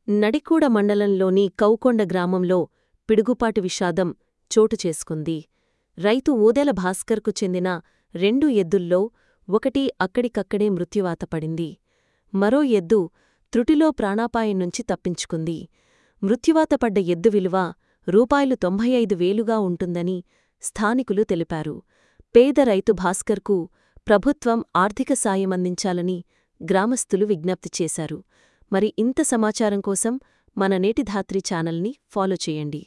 నడికూడ మండలంలోని కౌకొండ గ్రామంలో పిడుగుపాటు విషాదం చోటు చేసుకుంది రైతు ఊదెల భాస్కర్కు చెందిన రెండు ఎద్దుల్లో ఒకటి అక్కడికక్కడే మృత్యువాత పడింది మరో ఎద్దు త్రుటిలో ప్రాణాపాయం నుంచి తప్పించుకుంది మృత్యువాత పడ్డ ఎద్దు విలువ రూపాయలు తొంభై ఐదు వేలుగా ఉంటుందని స్థానికులు తెలిపారు పేద రైతు భాస్కర్కు ప్రభుత్వం ఆర్థిక సాయమందించాలని గ్రామస్తులు విజ్ఞప్తి చేశారు మరి ఇంత సమాచారం కోసం మన నేటి ధాత్రి ఛానల్ని ఫాలో చేయండి